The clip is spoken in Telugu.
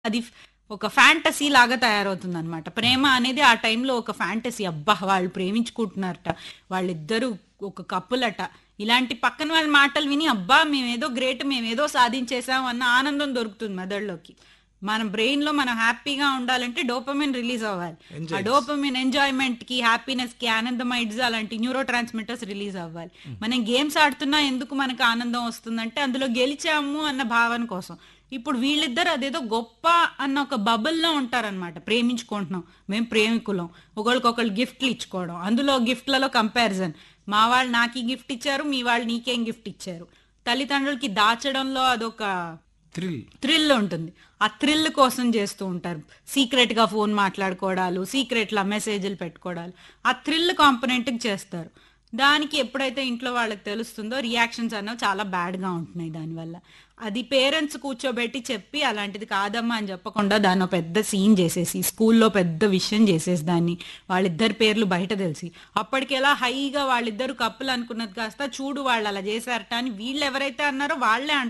అది ఒక ఫ్యాంటసీ లాగా తయారవుతుంది అనమాట ప్రేమ అనేది ఆ టైంలో ఒక ఫ్యాంటసీ అబ్బా వాళ్ళు ప్రేమించుకుంటున్నారట వాళ్ళిద్దరూ ఒక కప్పులట ఇలాంటి పక్కన వాళ్ళ మాటలు విని అబ్బా మేమేదో గ్రేట్ మేమేదో సాధించేసాం అన్న ఆనందం దొరుకుతుంది మెదడులోకి మన బ్రెయిన్ లో మనం హ్యాపీగా ఉండాలంటే డోపమిన్ రిలీజ్ అవ్వాలి ఆ డోపమిన్ ఎంజాయ్మెంట్ కి హ్యాపీనెస్ కి ఆనందమైడ్స్ అలాంటి న్యూరో ట్రాన్స్మిటర్స్ రిలీజ్ అవ్వాలి మనం గేమ్స్ ఆడుతున్నా ఎందుకు మనకు ఆనందం వస్తుందంటే అందులో గెలిచాము అన్న భావన కోసం ఇప్పుడు వీళ్ళిద్దరు అదేదో గొప్ప అన్న ఒక బబుల్లో ఉంటారనమాట ప్రేమించుకుంటున్నాం మేము ప్రేమికులం ఒకళ్ళకొకళ్ళు గిఫ్ట్లు ఇచ్చుకోవడం అందులో గిఫ్ట్లలో కంపారిజన్ మా వాళ్ళు నాకు ఈ గిఫ్ట్ ఇచ్చారు మీ వాళ్ళు నీకేం గిఫ్ట్ ఇచ్చారు తల్లిదండ్రులకి దాచడంలో అదొక థ్రిల్ థ్రిల్ ఉంటుంది ఆ థ్రిల్ కోసం చేస్తూ ఉంటారు సీక్రెట్ గా ఫోన్ మాట్లాడుకోవడాలు సీక్రెట్ లా మెసేజ్లు పెట్టుకోవడాలు ఆ థ్రిల్ కాంపనెంట్ చేస్తారు దానికి ఎప్పుడైతే ఇంట్లో వాళ్ళకి తెలుస్తుందో రియాక్షన్స్ అనేవి చాలా బ్యాడ్ గా ఉంటున్నాయి దానివల్ల అది పేరెంట్స్ కూర్చోబెట్టి చెప్పి అలాంటిది కాదమ్మా అని చెప్పకుండా దాన్ని ఒక పెద్ద సీన్ చేసేసి స్కూల్లో పెద్ద విషయం చేసేసి దాన్ని వాళ్ళిద్దరి పేర్లు బయట తెలిసి అప్పటికెలా హైగా వాళ్ళిద్దరు కప్పులు అనుకున్నది కాస్త చూడు వాళ్ళు అలా చేశారట అని వీళ్ళు ఎవరైతే అన్నారో వాళ్ళే అంటారు